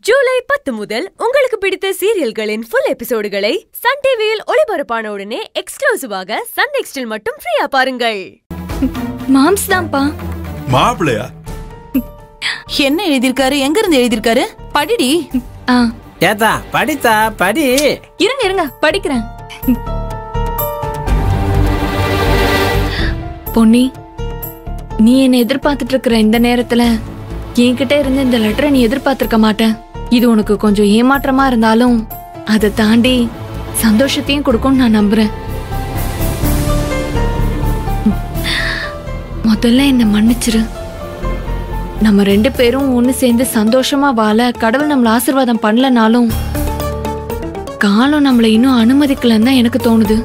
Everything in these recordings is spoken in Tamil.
ஜூலை பத்து முதல் உங்களுக்கு பிடித்த சீரியல்களின் ஃபுல் எபிசோடுகளை சன் டிவியில் ஒளிபரப்பான உடனே எக்ஸ்க்ளூசிவாக சன் நெக்ஸ்டில் மட்டும் ஃப்ரீயா பாருங்கள் மாம்ஸ் தான்ப்பா மாப்பிள்ளையா என்ன எழுதியிருக்காரு எங்க இருந்து எழுதியிருக்காரு படிடி ஆ ஏத்தா படித்தா படி இருங்க இருங்க படிக்கிறேன் பொன்னி நீ என்ன எதிர்பார்த்துட்டு இருக்கிற இந்த நேரத்துல என்கிட்ட இருந்து இந்த லெட்டரை நீ எதிர்பார்த்திருக்க மாட்ட இது உனக்கு கொஞ்சம் ஏமாற்றமா இருந்தாலும் அதை தாண்டி சந்தோஷத்தையும் கொடுக்கும்னு நான் நம்புறேன் முதல்ல என்ன மன்னிச்சிரு நம்ம ரெண்டு பேரும் ஒன்னு சேர்ந்து சந்தோஷமா வாழ கடவுள் நம்மள ஆசீர்வாதம் பண்ணலனாலும் காலம் நம்மள இன்னும் அனுமதிக்கலன்னு தான் எனக்கு தோணுது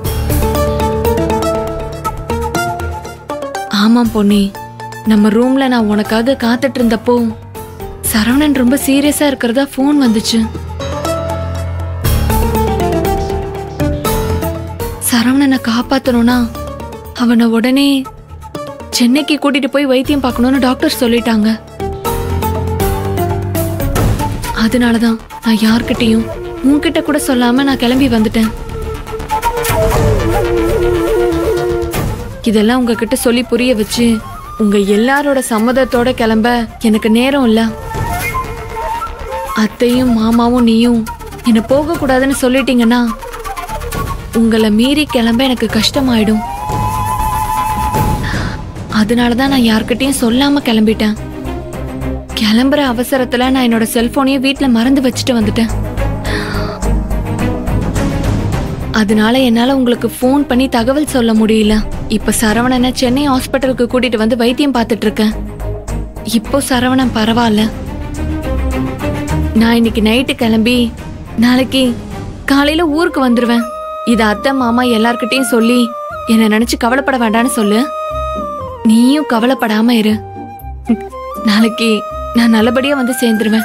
ஆமாம் பொன்னி நம்ம ரூம்ல நான் உனக்காக காத்துட்டு இருந்தப்போ சரவணன் ரொம்ப சீரியஸா இருக்கிறதா ஃபோன் வந்துச்சு சரவணனை காப்பாத்தணும்னா அவனை உடனே சென்னைக்கு கூட்டிட்டு போய் வைத்தியம் பார்க்கணும்னு டாக்டர் சொல்லிட்டாங்க அதனாலதான் நான் யார்கிட்டயும் உன்கிட்ட கூட சொல்லாம நான் கிளம்பி வந்துட்டேன் இதெல்லாம் உங்ககிட்ட சொல்லி புரிய வச்சு உங்க எல்லாரோட சம்மதத்தோட கிளம்ப எனக்கு நேரம் இல்ல அத்தையும் மாமாவும் நீயும் என்ன போக கூடாதுன்னு சொல்லிட்டீங்கன்னா உங்களை மீறி கிளம்ப எனக்கு கஷ்டமாயிடும் அதனாலதான் நான் யார்கிட்டயும் சொல்லாம கிளம்பிட்டேன் கிளம்புற அவசரத்துல நான் என்னோட செல்போனையும் வீட்ல மறந்து வச்சுட்டு வந்துட்டேன் அதனால என்னால உங்களுக்கு ஃபோன் பண்ணி தகவல் சொல்ல முடியல இப்ப சரவணனை சென்னை ஹாஸ்பிட்டலுக்கு கூட்டிட்டு வந்து வைத்தியம் பார்த்துட்டு இருக்கேன் இப்போ சரவணன் பரவாயில்ல நான் இன்னைக்கு நைட்டு கிளம்பி நாளைக்கு காலையில ஊருக்கு வந்துருவேன் இத அத்தை மாமா எல்லார்கிட்டயும் சொல்லி என்ன நினைச்சு கவலைப்பட வேண்டாம்னு சொல்லு நீயும் கவலைப்படாம இரு ம், நாளைக்கு நான் நல்லபடியா வந்து சேர்ந்துருவேன்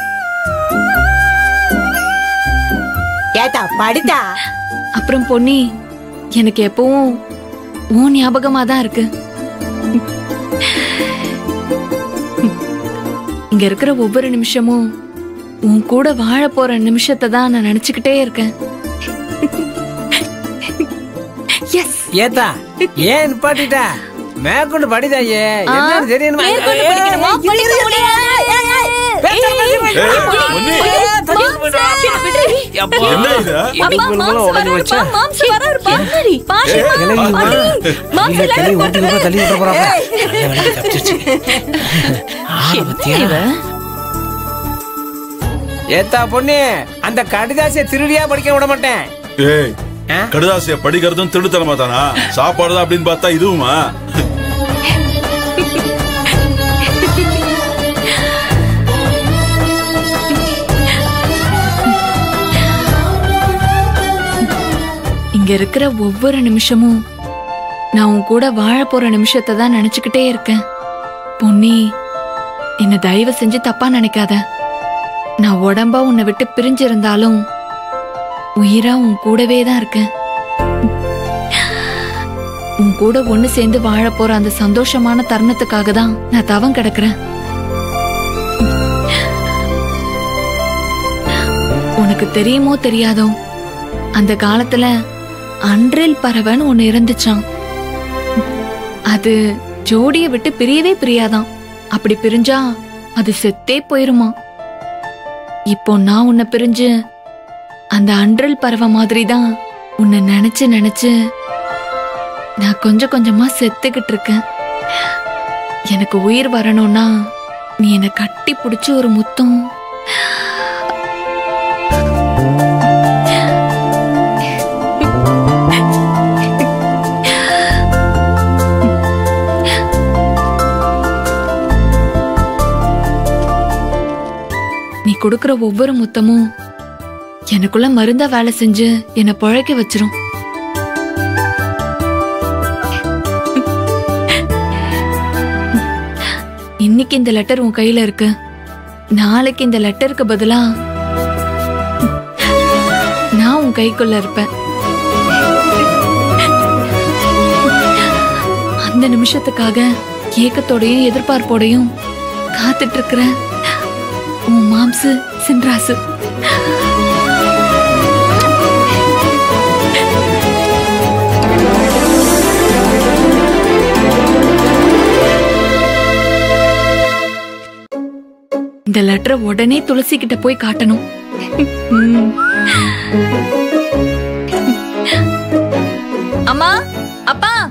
ஏத்தா படித்தா அப்புறம் பொன்னி எனக்கு எப்பவும் உன் ஞாபகமா தான் இருக்கு இங்க இருக்கிற ஒவ்வொரு நிமிஷமும் உன் கூட வாழ போற நிமிஷத்தை தான் நான் நினைச்சுக்கிட்டே இருக்கேன் எஸ் ஏத்தா ஏன் நிப்பாட்டிட்ட மேற்கொண்டு படிதா ஏ என்னன்னு தெரியணுமா மேற்கொண்டு படிக்கணுமா? படிக்க முடியாது. பொன்னி, அப்பா. என்ன இது இடுப்பு எலும்பெல்லாம் உடைஞ்சு வச்சா? கிளவிமா? இல்ல, கிளவி வீட்டுக்கு கூட தள்ளி விட்டுற போறாங்க. நல்ல வேளை தப்பிச்சிருச்சு. ஆளை பத்தியா? ஏத்தா பொண்ணு அந்த கடிதாசிய திருடியா படிக்க விட மாட்டேன் ஏய் ஆ? கடுதாசிய படிக்கிறதும் திருடுத்தனமா தானா சாப்பாடு தான் அப்படின்னு பார்த்தா இதுவுமா இங்க இருக்கிற ஒவ்வொரு நிமிஷமும் நான் உன் கூட வாழ போற நிமிஷத்தை தான் நினைச்சுக்கிட்டே இருக்கேன் பொன்னி என்ன தயவு செஞ்சு தப்பா நினைக்காத நான் உடம்பா உன்னை விட்டு பிரிஞ்சிருந்தாலும் உயிரா உன் கூடவே தான் இருக்கேன் உன் கூட ஒண்ணு சேர்ந்து வாழ போற அந்த சந்தோஷமான தருணத்துக்காக தான் நான் தவம் கிடக்குறேன் உனக்கு தெரியுமோ தெரியாதோ அந்த காலத்துல அன்றில் பறவைன்னு ஒண்ணு இருந்துச்சாம் அது ஜோடிய விட்டு பிரியவே பிரியாதாம் அப்படி பிரிஞ்சா அது செத்தே போயிருமா இப்போ நான் உன்னை பிரிஞ்சு அந்த அன்றல் பறவை மாதிரி தான் உன்னை நினைச்சு நினைச்சு நான் கொஞ்சம் கொஞ்சமா செத்துக்கிட்டு இருக்கேன் எனக்கு உயிர் வரணும்னா நீ என்னை கட்டி பிடிச்சு ஒரு முத்தம் நீ கொடுக்கிற ஒவ்வொரு முத்தமும் எனக்குள்ள மருந்தா வேலை செஞ்சு என்னை பழைக்க வச்சிரும் இன்னைக்கு இந்த லெட்டர் உன் கையில இருக்கு நாளைக்கு இந்த லெட்டருக்கு பதிலா நான் உன் கைக்குள்ள இருப்பேன் அந்த நிமிஷத்துக்காக ஏக்கத்தோடையும் எதிர்பார்ப்போடையும் காத்துட்டு இருக்கிறேன் உன் மாம்சு சின்ராசு இந்த லெட்டரை உடனே துளசி கிட்ட போய் காட்டணும் ம். அம்மா அப்பா